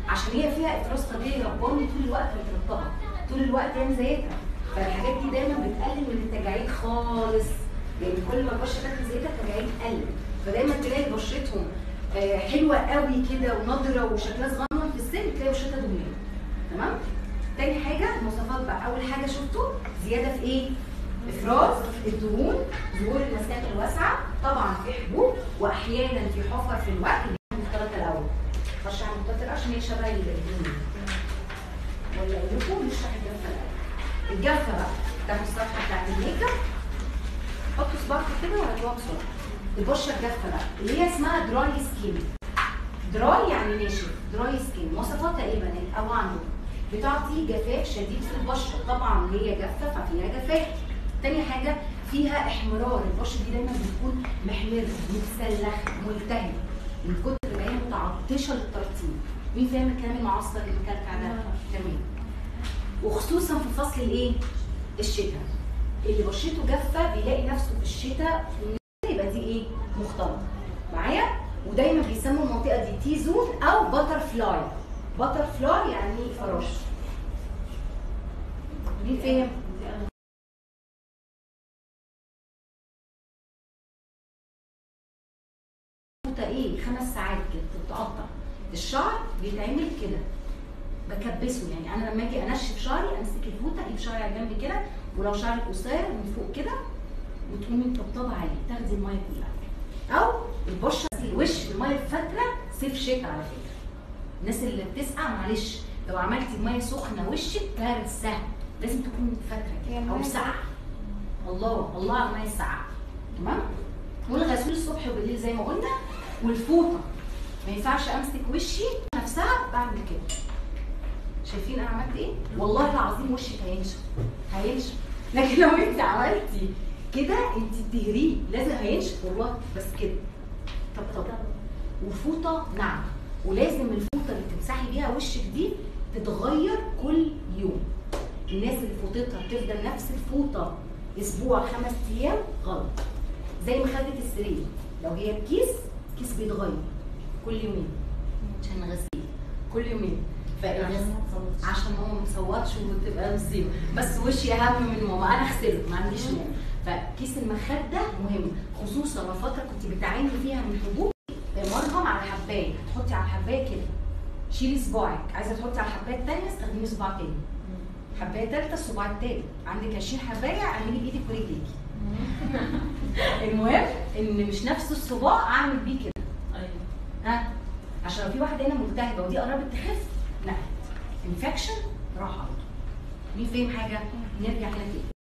عشان هي فيها افراز طبيعي رباني طول الوقت بترطبها طول الوقت هي مزيتها فالحاجات دي دايما بتقلل من التجاعيد خالص يعني كل ما البشره كانت مزيته التجاعيد قلت فدايما تلاقي بشرتهم آه، حلوه قوي كده ونضره وشكلها صغنن في السن تلاقي بشرتها دهنيه تمام تاني حاجه المواصفات بقى اول حاجه شفته زياده في ايه افراز الدهون ظهور المسام الواسعه طبعا في حبوب واحيانا في حفر في الوجه اللي هي المختلطه الاول خش على المختلطه الاول عشان هي شبه الدهون ولا اقول لكم نشرح الجافه الاول الجافه بقى تاخد الصفحه بتاعت الميك اب حطوا صباعكم كده وهتلاقوها بسرعه البشره الجافه بقى اللي هي اسمها دراي سكين دراي يعني ناشف دراي سكين مواصفاتها ايه بنات او عندهم بتعطي جفاف شديد في البشره طبعا هي جافه ففيها جفاف تاني حاجه فيها احمرار البشره دي دايما بتكون محمره متسلخه ملتهبه من كتر ما هي متعطشه للترطيب مين فاهم الكلام المعصر اللي مكلكع ده تمام وخصوصا في فصل الايه الشتاء اللي بشرته جافه بيلاقي نفسه في الشتاء يبقى دي ايه مختلطه معايا ودايما بيسموا المنطقه دي تي زون او باتر فلاي باتر فلاي يعني فراشه مين فاهم فوطه ايه خمس ساعات كده بتتقطع الشعر بيتعمل كده بكبسه يعني انا لما اجي انشف شعري امسك الفوطه اجيب شعري على جنب كده ولو شعرك قصير من فوق كده وتقومي مطبطبه عليه تاخدي الميه كلها او البشره الوش الميه الفتره صيف شتاء على فكره الناس اللي بتسقع معلش لو عملتي ميه سخنه وشك كارثه لازم تكون فتره كده او ساقعه الله الله على الميه الساقعه تمام والغسول الصبح وبالليل زي ما قلنا والفوطه ما ينفعش امسك وشي نفسها بعمل كده شايفين انا عملت ايه؟ والله العظيم وشك هينشف هينشف لكن لو انت عملتي كده انت بتهريه لازم هينشف والله بس كده طب طب وفوطه ناعمه ولازم الفوطه اللي تمسحي بيها وشك دي تتغير كل يوم الناس اللي فوطتها بتفضل نفس الفوطه اسبوع خمس ايام غلط زي مخده السرير لو هي بكيس كيس بيتغير كل يومين عشان غسيل كل يومين فالغسيل عشان هو ما مصوتش وتبقى مصيبه بس وشي اهم من ماما انا اغسله ما عنديش مانع فكيس المخده مهم خصوصا لو فتره كنت بتعاني فيها من حبوب مرهم على حبايه هتحطي على الحبايه كده شيلي صباعك عايزه تحطي على الحبايه الثانيه استخدمي صباع تاني حبايه ثالثه الصباع التاني عندك 20 حبايه اعملي بايدك ورجليكي المهم ان مش نفس الصباع اعمل بيه كده ها عشان لو في واحده هنا ملتهبه ودي قربت تخف لا انفكشن راح على طول مين فاهم حاجه نرجع هنا تاني